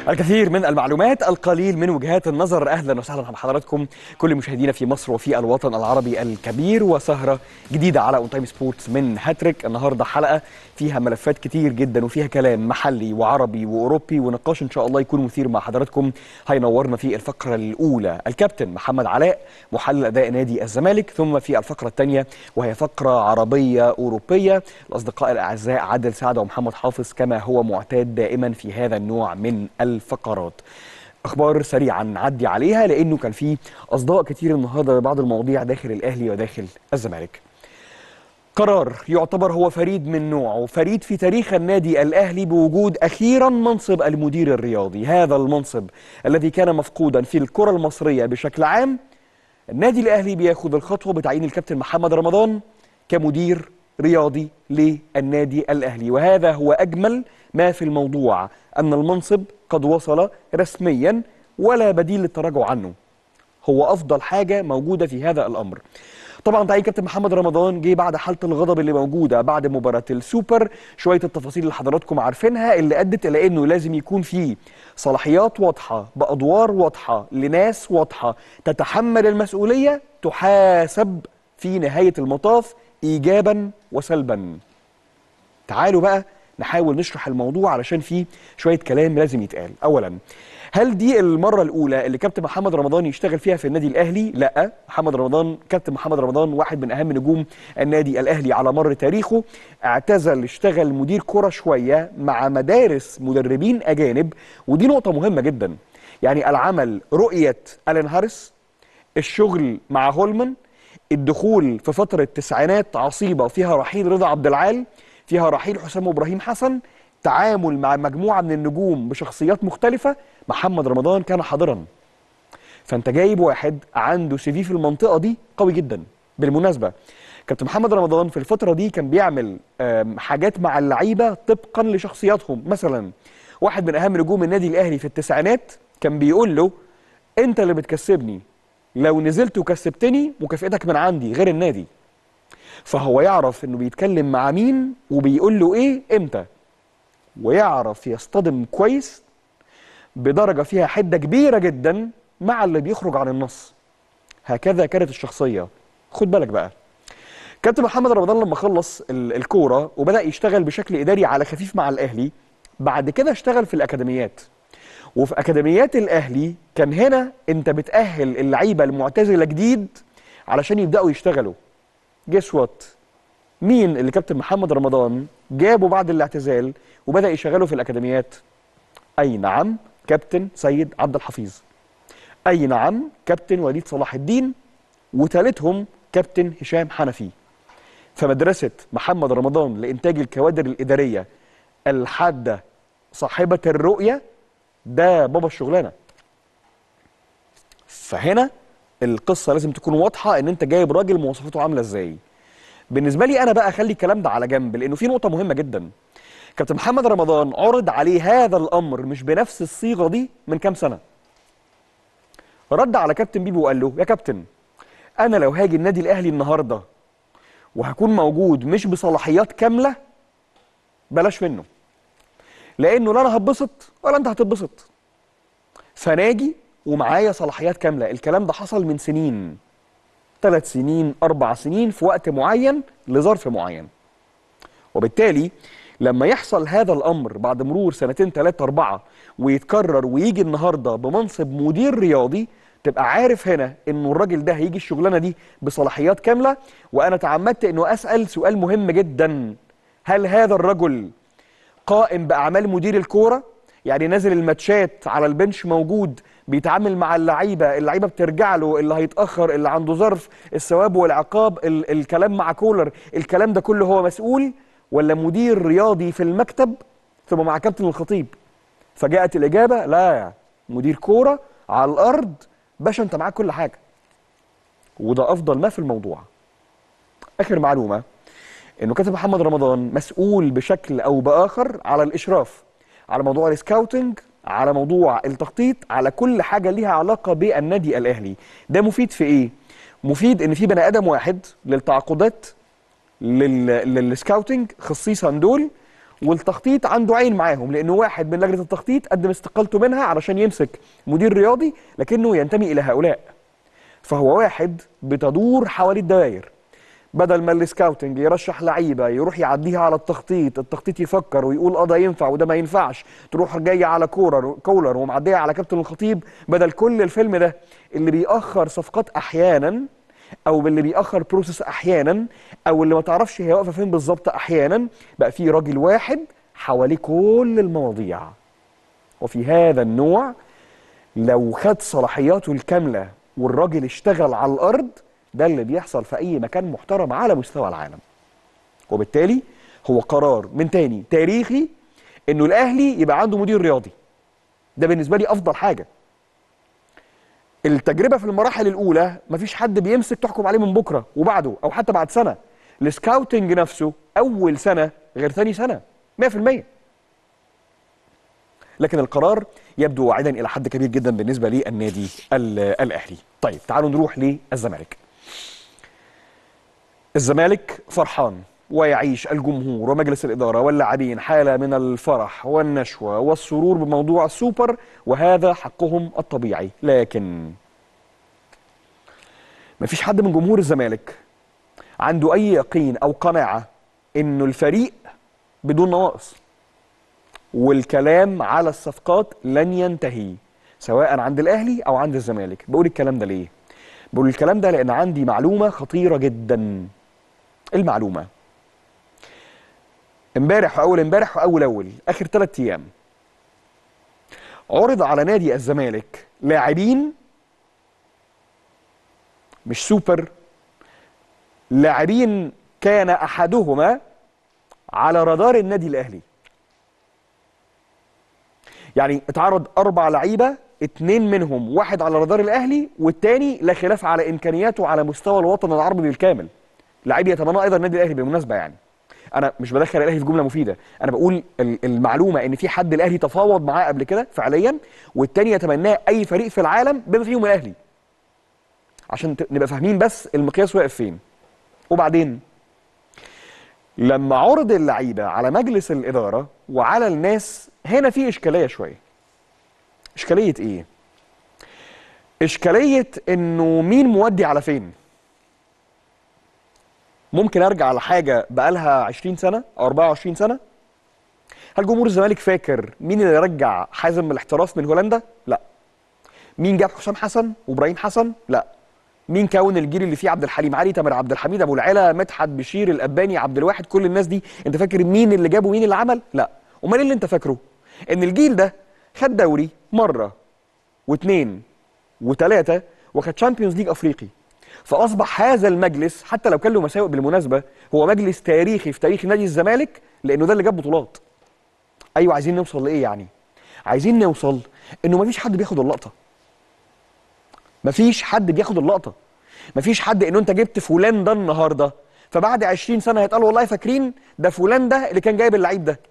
الكثير من المعلومات القليل من وجهات النظر اهلا وسهلا بحضراتكم كل مشاهدينا في مصر وفي الوطن العربي الكبير وسهره جديده على اون تايم سبورتس من هاتريك النهارده حلقه فيها ملفات كتير جدا وفيها كلام محلي وعربي واوروبي ونقاش ان شاء الله يكون مثير مع حضراتكم هينورنا في الفقره الاولى الكابتن محمد علاء محلل اداء نادي الزمالك ثم في الفقره الثانيه وهي فقره عربيه اوروبيه الاصدقاء الاعزاء عادل سعد ومحمد حافظ كما هو معتاد دائما في هذا النوع من الفقرات اخبار سريعا نعدي عليها لانه كان في اصداء كتير النهارده لبعض المواضيع داخل الاهلي وداخل الزمالك قرار يعتبر هو فريد من نوعه فريد في تاريخ النادي الأهلي بوجود أخيرا منصب المدير الرياضي هذا المنصب الذي كان مفقودا في الكرة المصرية بشكل عام النادي الأهلي بياخد الخطوة بتعيين الكابتن محمد رمضان كمدير رياضي للنادي الأهلي وهذا هو أجمل ما في الموضوع أن المنصب قد وصل رسميا ولا بديل للتراجع عنه هو أفضل حاجة موجودة في هذا الأمر طبعا تعيين كابتن محمد رمضان جه بعد حاله الغضب اللي موجوده بعد مباراه السوبر شويه التفاصيل اللي حضراتكم عارفينها اللي ادت الى انه لازم يكون في صلاحيات واضحه بادوار واضحه لناس واضحه تتحمل المسؤوليه تحاسب في نهايه المطاف ايجابا وسلبا تعالوا بقى نحاول نشرح الموضوع علشان فيه شويه كلام لازم يتقال اولا هل دي المرة الأولى اللي كابتن محمد رمضان يشتغل فيها في النادي الأهلي؟ لا، محمد رمضان كابتن محمد رمضان واحد من أهم نجوم النادي الأهلي على مر تاريخه، اعتزل اشتغل مدير كرة شوية مع مدارس مدربين أجانب ودي نقطة مهمة جدا. يعني العمل رؤية ألين هاريس الشغل مع هولمان الدخول في فترة تسعينات عصيبة فيها رحيل رضا عبد العال فيها رحيل حسام إبراهيم حسن تعامل مع مجموعة من النجوم بشخصيات مختلفة محمد رمضان كان حاضرا فانت جايب واحد عنده سي في في المنطقة دي قوي جدا بالمناسبة كابتن محمد رمضان في الفترة دي كان بيعمل حاجات مع اللعيبة طبقا لشخصياتهم مثلا واحد من أهم نجوم النادي الأهلي في التسعينات كان بيقول له أنت اللي بتكسبني لو نزلت وكسبتني مكافئتك من عندي غير النادي فهو يعرف انه بيتكلم مع مين وبيقول له ايه امتى ويعرف يصطدم كويس بدرجة فيها حدة كبيرة جدا مع اللي بيخرج عن النص هكذا كانت الشخصية خد بالك بقى كابتن محمد رمضان لما خلص الكورة وبدأ يشتغل بشكل إداري على خفيف مع الأهلي بعد كده اشتغل في الأكاديميات وفي أكاديميات الأهلي كان هنا أنت بتأهل اللعيبة المعتزلة جديد علشان يبدأوا يشتغلوا جيس وات مين اللي كابتن محمد رمضان جابه بعد الاعتزال وبدأ يشغله في الأكاديميات أي نعم كابتن سيد عبد الحفيظ أي نعم كابتن وليد صلاح الدين وثالثهم كابتن هشام حنفي فمدرسة محمد رمضان لإنتاج الكوادر الإدارية الحادة صاحبة الرؤية ده بابا الشغلانة فهنا القصة لازم تكون واضحة إن أنت جايب راجل مواصفاته عاملة إزاي بالنسبة لي أنا بقى أخلي الكلام ده على جنب لأنه في نقطة مهمة جدا كابتن محمد رمضان عرض عليه هذا الامر مش بنفس الصيغه دي من كام سنه رد على كابتن بيبو وقال له يا كابتن انا لو هاجي النادي الاهلي النهارده وهكون موجود مش بصلاحيات كامله بلاش منه لانه لا انا هتبسط ولا انت هتتبسط فناجي ومعايا صلاحيات كامله الكلام ده حصل من سنين ثلاث سنين اربع سنين في وقت معين لظرف معين وبالتالي لما يحصل هذا الامر بعد مرور سنتين ثلاثه اربعه ويتكرر ويجي النهارده بمنصب مدير رياضي تبقى عارف هنا انه الراجل ده هيجي الشغلانه دي بصلاحيات كامله وانا تعمدت انه اسال سؤال مهم جدا هل هذا الرجل قائم باعمال مدير الكوره يعني نازل الماتشات على البنش موجود بيتعامل مع اللعيبه اللعيبه بترجع له اللي هيتاخر اللي عنده ظرف الثواب والعقاب ال الكلام مع كولر الكلام ده كله هو مسؤول ولا مدير رياضي في المكتب ثم مع كابتن الخطيب فجاءت الإجابة لا مدير كورة على الأرض باشا أنت معاك كل حاجة وده أفضل ما في الموضوع آخر معلومة إنه كابتن محمد رمضان مسؤول بشكل أو بآخر على الإشراف على موضوع السكاوتنج على موضوع التخطيط على كل حاجة ليها علاقة بالنادي الأهلي ده مفيد في إيه؟ مفيد إن في بني آدم واحد للتعاقدات لل... للسكاوتنج خصيصا دول والتخطيط عنده عين معاهم لانه واحد من لجنه التخطيط قدم استقالته منها علشان يمسك مدير رياضي لكنه ينتمي الى هؤلاء فهو واحد بتدور حوالي الدوائر بدل ما السكاوتنج يرشح لعيبه يروح يعديها على التخطيط التخطيط يفكر ويقول اه ده ينفع وده ما ينفعش تروح جايه على كولر كولر ومعديه على كابتن الخطيب بدل كل الفيلم ده اللي بيأخر صفقات احيانا او اللي بيأخر بروسيس احيانا او اللي ما تعرفش هي واقفه فين بالظبط احيانا بقى في راجل واحد حواليه كل المواضيع وفي هذا النوع لو خد صلاحياته الكامله والراجل اشتغل على الارض ده اللي بيحصل في اي مكان محترم على مستوى العالم وبالتالي هو قرار من تاني تاريخي انه الاهلي يبقى عنده مدير رياضي ده بالنسبه لي افضل حاجه التجربه في المراحل الاولى مفيش حد بيمسك تحكم عليه من بكره وبعده او حتى بعد سنه السكاوتنج نفسه اول سنه غير ثاني سنه 100% لكن القرار يبدو واعدا الى حد كبير جدا بالنسبه للنادي الاهلي طيب تعالوا نروح للزمالك الزمالك فرحان ويعيش الجمهور ومجلس الإدارة واللاعبين حالة من الفرح والنشوة والسرور بموضوع السوبر وهذا حقهم الطبيعي لكن مفيش حد من جمهور الزمالك عنده أي يقين أو قناعة إنه الفريق بدون نواقص والكلام على الصفقات لن ينتهي سواء عند الأهلي أو عند الزمالك بقول الكلام ده ليه؟ بقول الكلام ده لأن عندي معلومة خطيرة جدا المعلومة امبارح واول امبارح واول اول اخر ثلاث ايام عرض على نادي الزمالك لاعبين مش سوبر لاعبين كان احدهما على رادار النادي الاهلي يعني اتعرض اربع لعيبه اتنين منهم واحد على رادار الاهلي والتاني لا خلاف على امكانياته على مستوى الوطن العربي بالكامل لعيب يتمنى ايضا النادي الاهلي بالمناسبه يعني انا مش بدخل الاهلي في جمله مفيده انا بقول المعلومه ان في حد الاهلي تفاوض معاه قبل كده فعليا والتاني يتمناه اي فريق في العالم بما فيهم الاهلي عشان نبقى فاهمين بس المقياس واقف فين وبعدين لما عرض اللعيبه على مجلس الاداره وعلى الناس هنا في اشكاليه شويه اشكاليه ايه اشكاليه انه مين مودي على فين ممكن ارجع لحاجه بقالها 20 سنه او 24 سنه هل جمهور الزمالك فاكر مين اللي رجع حازم من الاحتراف من هولندا لا مين جاب حسام حسن وابراهيم حسن لا مين كون الجيل اللي فيه عبد الحليم علي تامر عبد الحميد ابو العلا مدحت بشير الاباني عبد الواحد كل الناس دي انت فاكر مين اللي جابه مين اللي عمل لا امال ايه اللي انت فاكره ان الجيل ده خد دوري مره واثنين وثلاثه وخد شامبيونز ليج افريقي فاصبح هذا المجلس حتى لو كان له مساوئ بالمناسبه هو مجلس تاريخي في تاريخ نادي الزمالك لانه ده اللي جاب بطولات ايوه عايزين نوصل لايه يعني عايزين نوصل انه مفيش حد بياخد اللقطه مفيش حد بياخد اللقطه مفيش حد انه انت جبت فلان ده النهارده فبعد 20 سنه هيتقال والله فاكرين ده فلان ده اللي كان جايب اللعيب ده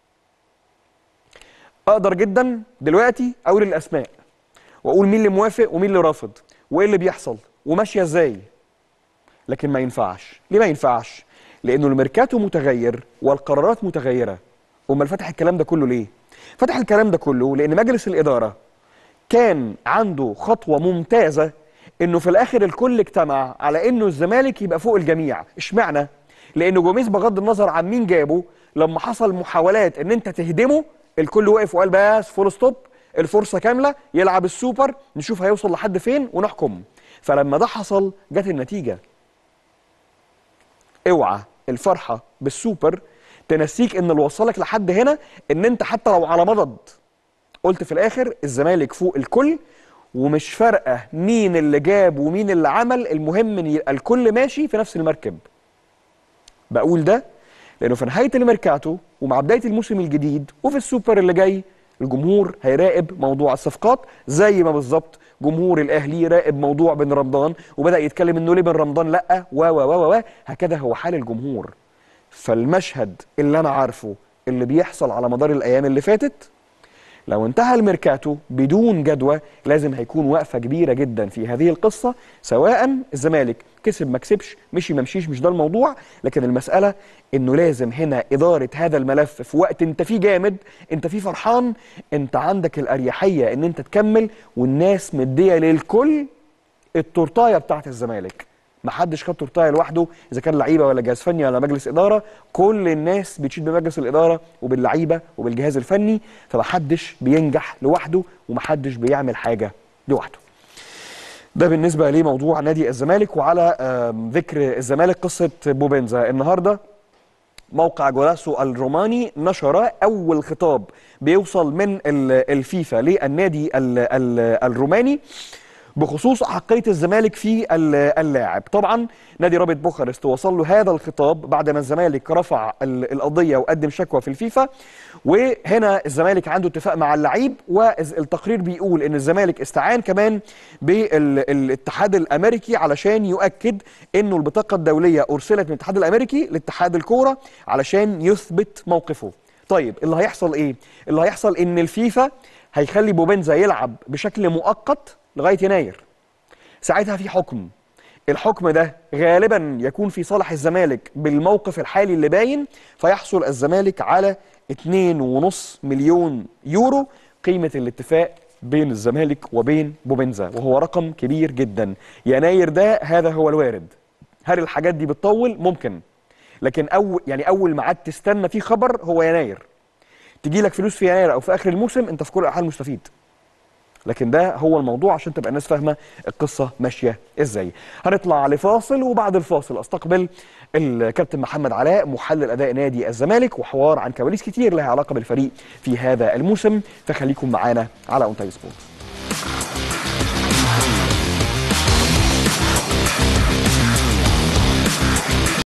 اقدر جدا دلوقتي اقول الاسماء واقول مين اللي موافق ومين اللي رافض وايه اللي بيحصل وماشيه ازاي لكن ما ينفعش ليه ما ينفعش لانه الميركاتو متغير والقرارات متغيره امال فتح الكلام ده كله ليه فتح الكلام ده كله لان مجلس الاداره كان عنده خطوه ممتازه انه في الاخر الكل اجتمع على انه الزمالك يبقى فوق الجميع اشمعنى لانه جوميز بغض النظر عن مين جابه لما حصل محاولات ان انت تهدمه الكل وقف وقال بس فول ستوب الفرصه كامله يلعب السوبر نشوف هيوصل لحد فين ونحكم فلما ده حصل جت النتيجه اوعى الفرحه بالسوبر تنسيك ان اللي وصلك لحد هنا ان انت حتى لو على مضض قلت في الاخر الزمالك فوق الكل ومش فارقه مين اللي جاب ومين اللي عمل المهم ان يبقى الكل ماشي في نفس المركب بقول ده لانه في نهايه الميركاتو ومع بدايه الموسم الجديد وفي السوبر اللي جاي الجمهور هيراقب موضوع الصفقات زي ما بالظبط جمهور الاهلي راقب موضوع بن رمضان وبدا يتكلم انه ليه بن رمضان لا و و و و هكذا هو حال الجمهور فالمشهد اللي انا عارفه اللي بيحصل على مدار الايام اللي فاتت لو انتهى الميركاتو بدون جدوى لازم هيكون وقفه كبيره جدا في هذه القصه سواء الزمالك كسب ما كسبش مشي ما مشيش مش ده الموضوع لكن المساله انه لازم هنا اداره هذا الملف في وقت انت فيه جامد انت فيه فرحان انت عندك الاريحيه ان انت تكمل والناس مديه للكل التورتايه بتاعت الزمالك ما حدش خد تورتايه لوحده اذا كان لعيبه ولا جهاز فني ولا مجلس اداره كل الناس بتشيد بمجلس الاداره وباللعيبه وبالجهاز الفني فما حدش بينجح لوحده وما حدش بيعمل حاجه لوحده ده بالنسبه لموضوع نادي الزمالك وعلى آم، ذكر الزمالك قصه بوبنزا النهارده موقع جولاسو الروماني نشر اول خطاب بيوصل من ال- الفيفا للنادي ال- ال- الروماني بخصوص أحقية الزمالك في ال- اللاعب طبعا نادي رابط بوخارست وصل له هذا الخطاب بعد ما الزمالك رفع ال- القضية وقدم شكوى في الفيفا وهنا الزمالك عنده اتفاق مع اللعيب والتقرير بيقول ان الزمالك استعان كمان بالاتحاد الامريكي علشان يؤكد انه البطاقة الدولية ارسلت من الاتحاد الامريكي لاتحاد الكورة علشان يثبت موقفه طيب اللي هيحصل ايه اللي هيحصل ان الفيفا هيخلي بوبنزا يلعب بشكل مؤقت لغايه يناير ساعتها في حكم الحكم ده غالبا يكون في صالح الزمالك بالموقف الحالي اللي باين فيحصل الزمالك على 2.5 مليون يورو قيمه الاتفاق بين الزمالك وبين بوبنزا وهو رقم كبير جدا يناير ده هذا هو الوارد هل الحاجات دي بتطول ممكن لكن اول يعني اول ميعاد تستنى فيه خبر هو يناير تجي لك فلوس في يناير او في اخر الموسم انت في كل الاحوال مستفيد لكن ده هو الموضوع عشان تبقى الناس فاهمه القصه ماشيه ازاي هنطلع لفاصل وبعد الفاصل استقبل الكابتن محمد علاء محلل اداء نادي الزمالك وحوار عن كواليس كتير لها علاقه بالفريق في هذا الموسم فخليكم معانا على اون تايم سبورت